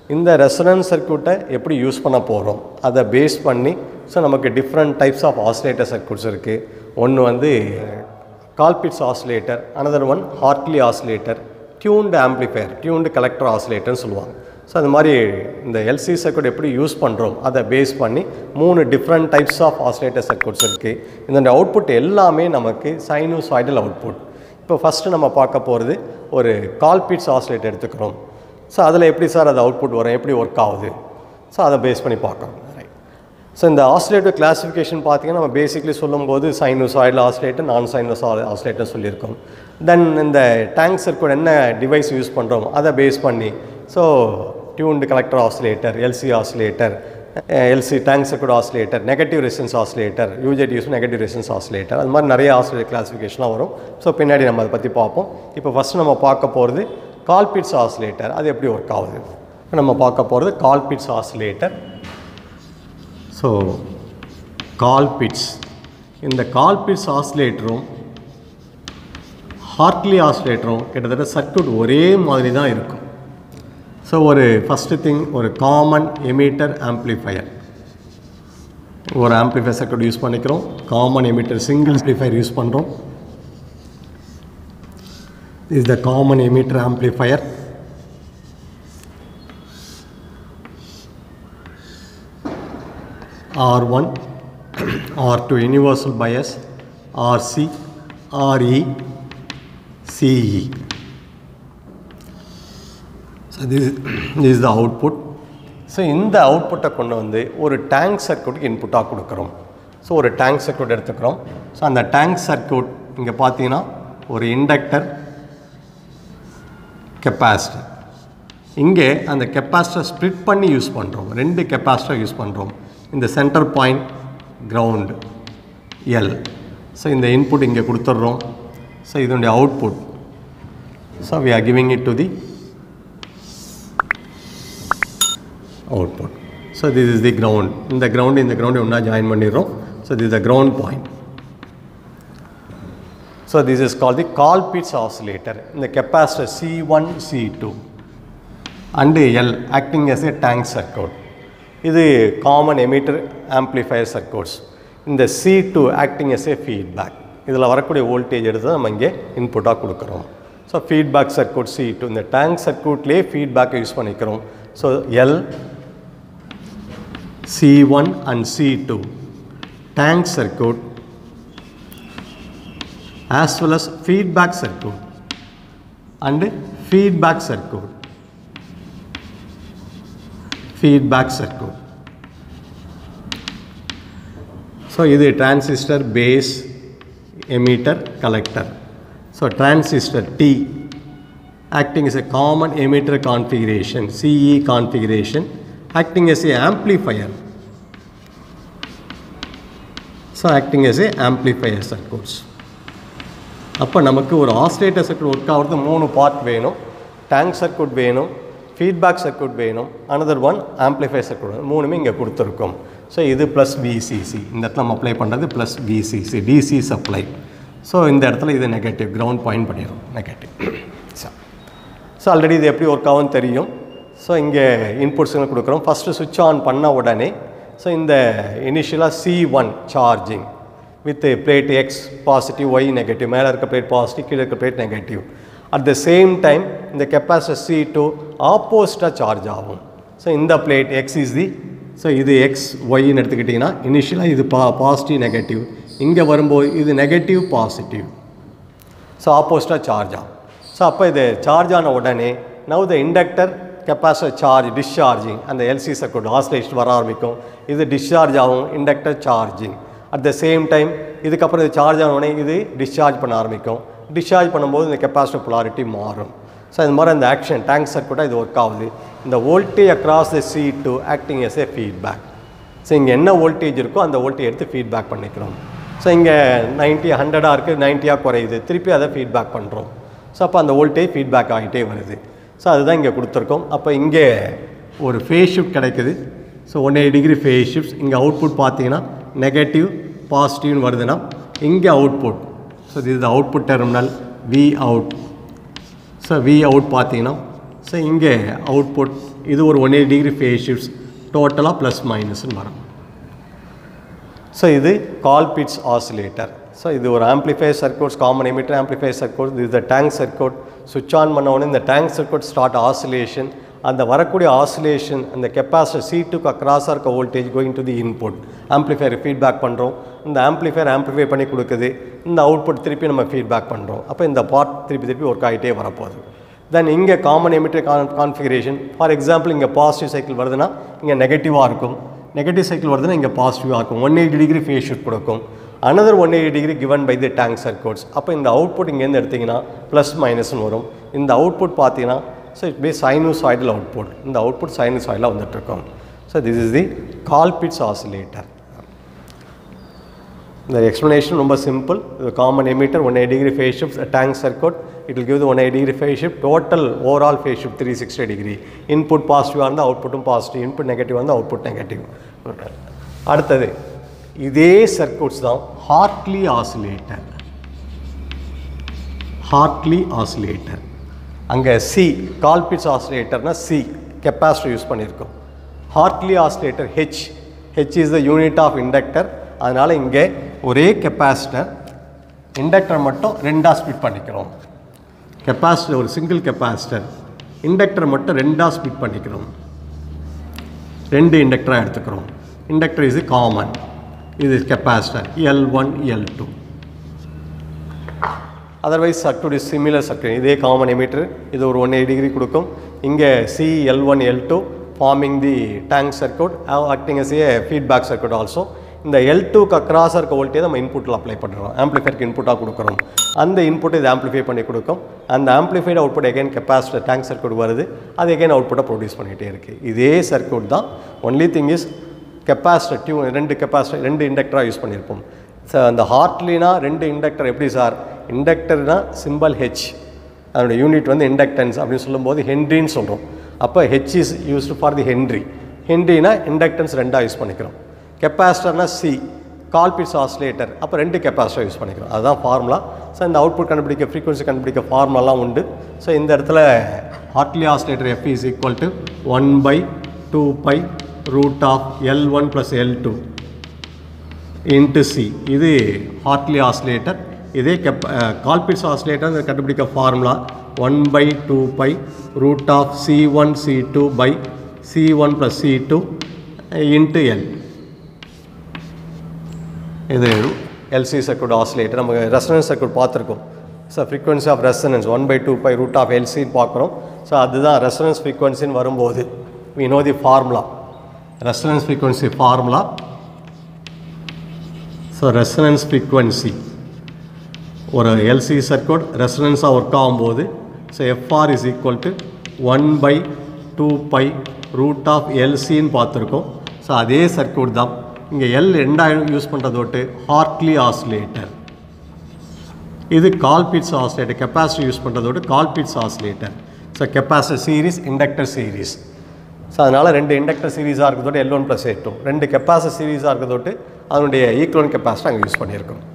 இந்த ரெசனன்ஸ் சர்க்யூட்டை எப்படி யூஸ் பண்ண போகிறோம் அதை பேஸ் பண்ணி ஸோ நமக்கு different types of oscillator circuits இருக்குது ஒன்று வந்து Colpitts oscillator another one Hartley oscillator tuned amplifier tuned collector ஆசிலேட்டர்னு சொல்லுவாங்க ஸோ அது மாதிரி இந்த எல்சி சர்க்யூட் எப்படி யூஸ் பண்ணுறோம் அதை பேஸ் பண்ணி மூணு different types of oscillator circuits இருக்குது இந்த அவுட்புட் எல்லாமே நமக்கு சைனூசாய்டல் அவுட்புட் இப்போ ஃபஸ்ட்டு நம்ம பார்க்க போகிறது ஒரு கால்பிட்ஸ் ஆசிலேட்டர் எடுத்துக்கிறோம் ஸோ அதில் எப்படி சார் அது அவுட்புட் வரும் எப்படி ஒர்க் ஆகுது ஸோ அதை பேஸ் பண்ணி பார்க்கணும் ரைட் ஸோ இந்த ஆசிலேட்டர் கிளாஸிஃபிகேஷன் பார்த்தீங்கன்னா நம்ம பேசிக்லி சொல்லும்போது sinusoidal oscillator non sinus oscillator சொல்லியிருக்கோம் தென் இந்த டேங்க் சர்க்யூட் என்ன டிவைஸ் யூஸ் பண்ணுறோம் அதை பேஸ் பண்ணி so tuned collector oscillator LC oscillator LC tank circuit oscillator negative resistance oscillator UJT use negative resistance oscillator அது மாதிரி நிறைய ஆசிலேட்டர் கிளாஸிஃபிகேஷன்லாம் வரும் ஸோ பின்னாடி நம்ம அதை பற்றி பார்ப்போம் இப்போ ஃபஸ்ட்டு நம்ம பார்க்க போகிறது கால்பிட்ஸ் ஆசிலேட்டர் அது எப்படி ஒர்க் ஆகுது இப்ப நம்ம பார்க்க போகிறது கால்பிட்ஸ் ஆசிலேட்டர் ஸோ கால்பிட்ஸ் இந்த கால்பிட்ஸ் ஆசிலேட்டரும் ஹார்ட்லி ஆசிலேட்டரும் கிட்டத்தட்ட சர்க்யூட் ஒரே மாதிரி தான் இருக்கும் ஸோ ஒரு ஃபஸ்ட்டு திங் ஒரு காமன் எமிட்டர் ஆம்ப்ளிஃபையர் ஒரு ஆம்ப்ளிஃபையர் சர்க்யூட் யூஸ் பண்ணிக்கிறோம் common emitter single amplifier use பண்ணுறோம் is the common emitter amplifier R1 R2 universal bias RC RE CE so this, is- this is the output so இந்த அவுட்புட்டை கொண்டு வந்து ஒரு tank சர்க்யூட்டுக்கு இன்புட்டாக கொடுக்குறோம் ஸோ ஒரு டேங்க் சர்க்யூட் எடுத்துக்கிறோம் ஸோ அந்த டேங்க் சர்க்யூட் இங்கே பார்த்தீங்கன்னா ஒரு இண்டக்டர் கெப்பாசிட்டர் இங்கே அந்த கெப்பாசிட்டர் ஸ்ப்ளிட் பண்ணி யூஸ் பண்ணுறோம் ரெண்டு கெப்பாசிட்டர் யூஸ் பண்ணுறோம் இந்த centre point ground L so இந்த இன்புட் இங்கே கொடுத்துட்றோம் ஸோ இதனுடைய output so we are giving it to the output so this is the ground இந்த கிரவுண்டு இந்த கிரவுண்டு ஒன்றா ஜாயின் பண்ணிடுறோம் so this the ground point So this is called the Colpitts oscillator in the capacitor C1, C2 and L acting as a tank circuit. இது common emitter amplifier circuits இந்த C two acting as a feedback இதில் வரக்கூடிய voltage எடுத்து தான் நம்ம இங்கே இன்புட்டாக கொடுக்குறோம் so feedback circuit C two இந்த டேங்க் சர்க்யூட்லேயே ஃபீட்பேக்கை யூஸ் பண்ணிக்கிறோம் so L C one and C two tank circuit as well as feedback circuit and feedback circuit feedback circuit so இது transistor base emitter collector so transistor T acting as a common emitter configuration CE configuration acting as a amplifier so acting as a amplifier circuits அப்போ நமக்கு ஒரு ஆஸ்லேட்டர் circuit work ஆகிறது மூணு part வேணும் tank circuit வேணும் feedback circuit வேணும் another one amplify circuit மூணுமே இங்கே கொடுத்துருக்கோம் ஸோ இது ப்ளஸ் விசிசி இந்த இடத்துல நம்ம அப்ளை பண்ணுறது plus VCC DC supply so இந்த இடத்துல இது நெகட்டிவ் கிரவுண்ட் பாயிண்ட் பண்ணிடும் நெகட்டிவ் ஸோ ஆல்ரெடி இது எப்படி ஒர்க் ஆகும்னு தெரியும் ஸோ இங்கே இன்புட்ஸுங்க கொடுக்குறோம் ஃபஸ்ட்டு சுவிட்ச் ஆன் பண்ண உடனே ஸோ இந்த இனிஷியலாக C one charging with plate X positive Y negative மேலே இருக்க பிளேட் பாசிட்டிவ் கீழே இருக்க plate negative at the same time இந்த கெப்பாசிட்டர் சி டூ ஆப்போசிட்டாக சார்ஜ் ஆகும் ஸோ இந்த plate X is the so இது எக்ஸ் ஒய்ன்னு எடுத்துக்கிட்டிங்கன்னா இனிஷியலாக இது பா பாசிட்டிவ் நெகட்டிவ் இங்கே வரும்போது இது நெகட்டிவ் பாசிட்டிவ் ஸோ ஆப்போசிட்டாக சார்ஜ் ஆகும் ஸோ அப்போ இது சார்ஜ் ஆன உடனே now the inductor capacitor charge discharging அந்த எல்சி சர்க்யூட் ஆஸ்லேஷன் வர ஆரம்பிக்கும் இது டிஸ்சார்ஜ் ஆகும் inductor charging at the same time இதுக்கப்புறம் இது சார்ஜ் ஆன உடனே இது டிஸ்சார்ஜ் பண்ண ஆரம்பிக்கும் டிஸ்சார்ஜ் பண்ணும்போது இந்த கெப்பாசிட்டர் polarity மாறும் ஸோ இது மாதிரி அந்த ஆக்ஷன் டேங்க் சர்க்யூட்டாக இது ஒர்க் ஆகுது இந்த voltage across the C two acting as a feedback so இங்கே என்ன வோல்டேஜ் இருக்கோ அந்த வோல்டேஜ் எடுத்து ஃபீட்பேக் பண்ணிக்கிறோம் ஸோ இங்கே நைன்ட்டி ஹண்ட்ரடாக இருக்குது நைன்ட்டியாக குறையுது திருப்பி அதை ஃபீட்பேக் பண்ணுறோம் ஸோ அப்போ அந்த வோல்டேஜ் ஃபீட்பேக் ஆகிட்டே வருது ஸோ அதுதான் இங்கே கொடுத்துருக்கோம் அப்போ இங்கே ஒரு ஃபேஸ் ஷிஃப்ட் கிடைக்குது so one eight degree phase shift இங்கே அவுட்புட் பார்த்தீங்கன்னா நெகட்டிவ் பாசிட்டிவ்னு வருதுன்னா இங்கே அவுட்புட் ஸோ இது output terminal V out so V out பார்த்தீங்கன்னா ஸோ இங்கே அவுட்புட் இது ஒரு one eight degree phase shifts டோட்டலாக ப்ளஸ் மைனஸ்னு வரும் ஸோ இது கால்பிட்ஸ் ஆசிலேட்டர் ஸோ இது ஒரு amplifier circuits common emitter amplifier circuit இது டேங்க் சர்க்யூட் சுவிட்ச் ஆன் பண்ண உடனே இந்த டேங்க் சர்க்யூட் ஸ்டார்ட் ஆசிலேஷன் அந்த வரக்கூடிய ஆசிலேஷன் அந்த கெப்பாசிட்டி சீட்டுக்கு அக்ராஸாக இருக்க voltage going to the input amplifier feedback பண்ணுறோம் இந்த ஆம்ப்ளிஃபையர் ஆம்ப்ளிஃபை பண்ணி கொடுக்குது இந்த அவுட்புட் திருப்பி நம்ம ஃபீட்பேக் பண்ணுறோம் அப்போ இந்த பார்ட் திருப்பி திருப்பி ஒர்க் ஆகிட்டே வரப்போகுது தென் இங்கே common emitter con configuration for example இங்கே பாசிட்டிவ் சைக்கிள் வருதுன்னா இங்கே நெகட்டிவாக இருக்கும் நெகட்டிவ் சைக்கிள் வருதுன்னா இங்கே பாசிட்டிவாக இருக்கும் one eighty degree phase shift கொடுக்கும் another one eighty degree given by the tank circuits அப்போ இந்த அவுட்புட் இங்கேருந்து எடுத்திங்கன்னா ப்ளஸ் மைனஸ்னு வரும் இந்த அவுட்புட் பார்த்தீங்கன்னா so it be sinusoidal output இந்த அவுட்புட் சைனூசாய்டலாக வந்துட்டுருக்கும் so this is the Colpitts oscillator இந்த எக்ஸ்ப்ளனேஷன் ரொம்ப சிம்பிள் இது common emitter one eight degree phase shift tank circuit it will give the one eight degree phase shift total overall phase shift three sixty degree input பாசிட்டிவாக இருந்தால் அவுட்புட்டும் positive input negative இருந்தால் output negative அடுத்தது இதே circuits தான் Hartley oscillator Hartley oscillator அங்கே C Colpitts ஆசிலேட்டர்னா C capacitor use பண்ணியிருக்கோம் Hartley oscillator H H is the unit of inductor அதனால் இங்கே ஒரே கெப்பாசிட்டர் இண்டக்டர் மட்டும் ரெண்டாக ஸ்பிட் பண்ணிக்கிறோம் கெப்பாசிட்டர் ஒரு சிங்கிள் கெப்பாசிட்டர் இண்டக்டர் மட்டும் ரெண்டாக ஸ்பிட் பண்ணிக்கிறோம் ரெண்டு இண்டக்டராக எடுத்துக்கிறோம் இண்டக்டர் இஸ் காமன் இது capacitor L one L two otherwise circuit is similar circuit இதே காமன் எமிட்டர் இது ஒரு ஒன் எயிட் டிகிரி கொடுக்கும் இங்கே C L one L two forming the tank circuit acting as a feedback circuit also இந்த L டூக்கு அக்ராஸாக இருக்க voltage நம்ம இன்புட்டில் அப்ளை பண்ணுறோம் ஆம்ப்ளிஃபைக்கு இன்புட்டாக கொடுக்குறோம் அந்த இன்புட் இது ஆம்ப்ளிஃபை பண்ணி கொடுக்கும் அந்த amplified output again capacitor tank circuit வருது அது எகைன் அவுட்புட்டை ப்ரொடியூஸ் பண்ணிகிட்டே இருக்குது இதே சர்க்யூட் தான் only thing is capacitor due ரெண்டு கெப்பாசிட்டர் ரெண்டு இண்டக்டராக யூஸ் பண்ணியிருப்போம் ஸோ அந்த ஹார்ட்லினா ரெண்டு இண்டக்டர் எப்படி சார் இண்டக்டர்னா சிம்பல் ஹெச் அதோட யூனிட் வந்து இண்டக்டன்ஸ் அப்படின்னு சொல்லும்போது ஹென்ரின்னு சொல்கிறோம் அப்போ H is used for the henry ஹென்ரினா இண்டக்டன்ஸ் ரெண்டாக யூஸ் பண்ணிக்கிறோம் கெப்பாசிட்டர்னா சி கால்பிட்ஸ் ஆசிலேட்டர் அப்போ ரெண்டு கெப்பாசிட்டர் யூஸ் பண்ணிக்கிறோம் அதுதான் ஃபார்முலா ஸோ இந்த அவுட்புட் கண்டுபிடிக்க ஃப்ரீக்வன்சி கண்டுபிடிக்க ஃபார்முலாலாம் உண்டு ஸோ இந்த இடத்துல Hartley oscillator F is equal to one by two pi root of L one plus L two into C இது ஹார்ட்லி ஆசிலேட்டர் இதே கெப் கால்பிட்ஸ் ஆசிலேட்டர் கண்டுபிடிக்க formula one by two pi root of C one C two by C one plus C two into L இது LC circuit oscillator நம்ம resonance circuit பார்த்துருக்கோம் so frequency of resonance one by two pi root of எல்சின்னு பார்க்குறோம் so அதுதான் resonance ஃப்ரீக்வன்சின்னு வரும்போது we know the formula resonance frequency formula so resonance frequency ஒரு LC circuit ரெசனன்ஸாக ஒர்க் ஆகும்போது so FR is equal to one by two pi root of எல்சின்னு பார்த்துருக்கோம் ஸோ அதே சர்க்யூட் தான் இங்கே எல் ரெண்டாயிரம் யூஸ் பண்ணுறதோட்டு ஹார்ட்லி ஆசிலேட்டர் இது கால்பிட்ஸ் ஆசிலேட்டர் கெப்பாசிட்டி யூஸ் பண்ணுறதோடு Colpitts oscillator so capacitor series inductor series so அதனால் ரெண்டு இண்டக்டர் சீரிஸாக இருக்கிறதோட L one plus eight two ரெண்டு கெப்பாசிட்டர் சீரிஸாக இருக்கிறதோட்டு அதனுடைய ஈக்குவலன் கெப்பாசிட்டி அங்கே யூஸ் பண்ணியிருக்கோம்